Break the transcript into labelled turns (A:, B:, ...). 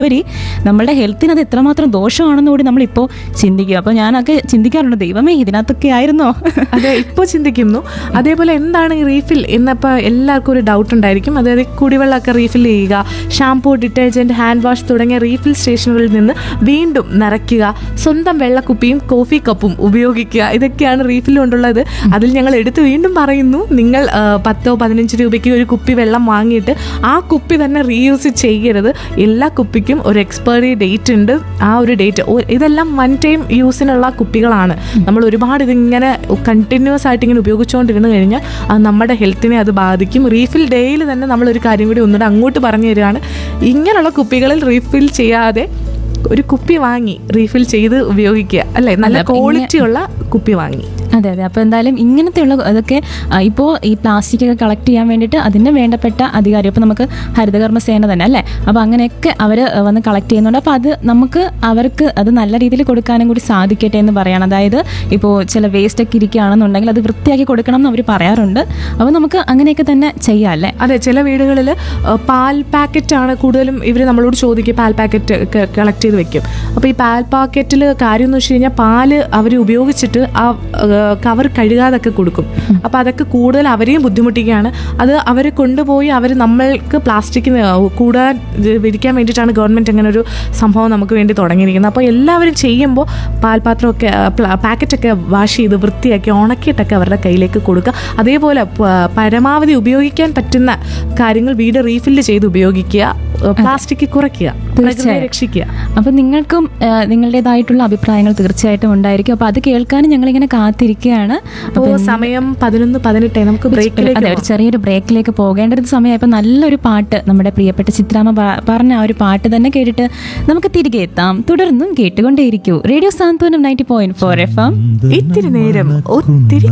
A: അതിലുപരി നമ്മളുടെ ഹെൽത്തിന് അത് എത്രമാത്രം ദോഷമാണെന്ന് കൂടി നമ്മളിപ്പോൾ ചിന്തിക്കുക അപ്പോൾ ഞാനൊക്കെ ചിന്തിക്കാറുണ്ട് ദൈവമേ ഇതിനകത്തൊക്കെ ആയിരുന്നോ
B: അതെ ഇപ്പോൾ ചിന്തിക്കുന്നു അതേപോലെ എന്താണ് ഈ റീഫിൽ എന്നപ്പോൾ എല്ലാവർക്കും ഒരു ഡൗട്ട് ഉണ്ടായിരിക്കും അതായത് കുടിവെള്ളമൊക്കെ റീഫിൽ ചെയ്യുക ഷാംപൂ ഡിറ്റർജൻറ്റ് ഹാൻഡ് വാഷ് തുടങ്ങിയ റീഫിൽ സ്റ്റേഷനുകളിൽ നിന്ന് വീണ്ടും നിറയ്ക്കുക സ്വന്തം വെള്ളക്കുപ്പിയും കോഫി കപ്പും ഉപയോഗിക്കുക ഇതൊക്കെയാണ് റീഫിൽ കൊണ്ടുള്ളത് അതിൽ ഞങ്ങൾ എടുത്ത് വീണ്ടും പറയുന്നു നിങ്ങൾ ആ, പത്തോ പതിനഞ്ച് രൂപയ്ക്ക് ഒരു കുപ്പി വെള്ളം വാങ്ങിയിട്ട് ആ കുപ്പി തന്നെ റീയൂസ് ചെയ്യരുത് എല്ലാ കുപ്പിക്കും ഒരു എക്സ്പയറി ഡേറ്റ് ഉണ്ട് ആ ഒരു ഡേറ്റ് ഇതെല്ലാം വൺ ടൈം യൂസിനുള്ള കുപ്പികളാണ് നമ്മൾ ഒരുപാട് ഇതിങ്ങനെ കണ്ടിന്യൂസ് ആയിട്ട് ഇങ്ങനെ ഉപയോഗിച്ചുകൊണ്ടിരുന്നു കഴിഞ്ഞാൽ അത് നമ്മുടെ ഹെൽത്തിനെ അത് ബാധിക്കും റീഫിൽ ഡേയിൽ തന്നെ നമ്മളൊരു കാര്യം കൂടി ഒന്നുകൂടെ അങ്ങോട്ട് പറഞ്ഞു തരികയാണ് ഇങ്ങനെയുള്ള കുപ്പികളിൽ റീഫിൽ ചെയ്യാതെ ഒരു കുപ്പി വാങ്ങി റീഫിൽ ചെയ്ത് ഉപയോഗിക്കുക അല്ലേ നല്ല
A: അതെ, അപ്പൊ ഇങ്ങനെ-
B: ക്വാളിറ്റി ഉള്ള കുപ്പി വാങ്ങി
A: അതെ അതെ അപ്പോൾ എന്തായാലും ഇങ്ങനത്തെയുള്ള അതൊക്കെ ഇപ്പോൾ ഈ പ്ലാസ്റ്റിക് ഒക്കെ കളക്ട് ചെയ്യാൻ വേണ്ടിയിട്ട് അതിന് വേണ്ടപ്പെട്ട അധികാരി ഇപ്പോൾ നമുക്ക് ഹരിതകർമ്മ സേന തന്നെ അല്ലേ അപ്പോൾ അങ്ങനെയൊക്കെ അവർ വന്ന് കളക്ട് ചെയ്യുന്നുണ്ട് അപ്പോൾ അത് നമുക്ക് അവർക്ക് അത് നല്ല രീതിയിൽ കൊടുക്കാനും കൂടി സാധിക്കട്ടെ എന്ന് പറയാണ് അതായത് ഇപ്പോൾ ചില വേസ്റ്റ് ഒക്കെ ഇരിക്കുകയാണെന്നുണ്ടെങ്കിൽ അത് വൃത്തിയാക്കി കൊടുക്കണം എന്ന് അവർ പറയാറുണ്ട് അപ്പോൾ നമുക്ക് അങ്ങനെയൊക്കെ തന്നെ ചെയ്യാം അല്ലേ
B: അതെ ചില വീടുകളിൽ പാൽ പാക്കറ്റ് ആണ് കൂടുതലും ഇവർ നമ്മളോട് ചോദിക്കുക പാൽ പാക്കറ്റ് കളക്ട് ചെയ്ത് വെക്കും അപ്പോൾ ഈ പാൽ പാക്കറ്റിൽ കാര്യം എന്ന് വെച്ച് കഴിഞ്ഞാൽ പാല് അവർ ഉപയോഗിച്ചിട്ട് ആ കവർ കഴുകാതൊക്കെ കൊടുക്കും അപ്പോൾ അതൊക്കെ കൂടുതൽ അവരെയും ബുദ്ധിമുട്ടിക്കുകയാണ് അത് അവർ കൊണ്ടുപോയി അവർ നമ്മൾക്ക് പ്ലാസ്റ്റിക് കൂടാൻ ഇത് വിരിക്കാൻ വേണ്ടിയിട്ടാണ് ഗവൺമെൻറ് അങ്ങനെ ഒരു സംഭവം നമുക്ക് വേണ്ടി തുടങ്ങിയിരിക്കുന്നത് അപ്പോൾ എല്ലാവരും ചെയ്യുമ്പോൾ പാൽപാത്രമൊക്കെ ആ, പ്ല- പാക്കറ്റൊക്കെ വാഷ് ചെയ്ത് വൃത്തിയാക്കി ഉണക്കിയിട്ടൊക്കെ അവരുടെ കയ്യിലേക്ക് കൊടുക്കുക അതേപോലെ പ- പരമാവധി ഉപയോഗിക്കാൻ പറ്റുന്ന കാര്യങ്ങൾ വീട് റീഫില്ല് ചെയ്ത് ഉപയോഗിക്കുക പ്ലാസ്റ്റിക് കുറയ്ക്കുക പ്രകൃതിയെ
A: തീർച്ചയായും.
B: രക്ഷിക്കുക
A: അപ്പം നിങ്ങൾക്കും ആ, നിങ്ങളുടേതായിട്ടുള്ള അഭിപ്രായങ്ങൾ തീർച്ചയായിട്ടും ഉണ്ടായിരിക്കും അപ്പോൾ അത് കേൾക്കാനും ഞങ്ങളിങ്ങനെ കാത്തിരിക്കുകയാണ്
B: അപ്പോൾ സമയം പതിനൊന്ന് പതിനെട്ടായി നമുക്ക് ബ്രേക്കിലേക്ക്
A: അതെ ഒരു ചെറിയൊരു ബ്രേക്കിലേക്ക് പോകേണ്ട ഒരു സമയമായപ്പോൾ നല്ലൊരു പാട്ട് നമ്മുടെ പ്രിയപ്പെട്ട ചിത്രാമ്മ പ- പറഞ്ഞ ആ ഒരു പാട്ട് തന്നെ കേട്ടിട്ട് നമുക്ക് തിരികെ എത്താം തുടർന്നും കേട്ടുകൊണ്ടേയിരിക്കൂ radio Santhwanam ninety point four F M
B: ഇത്തിരി നേരം ഒത്തിരി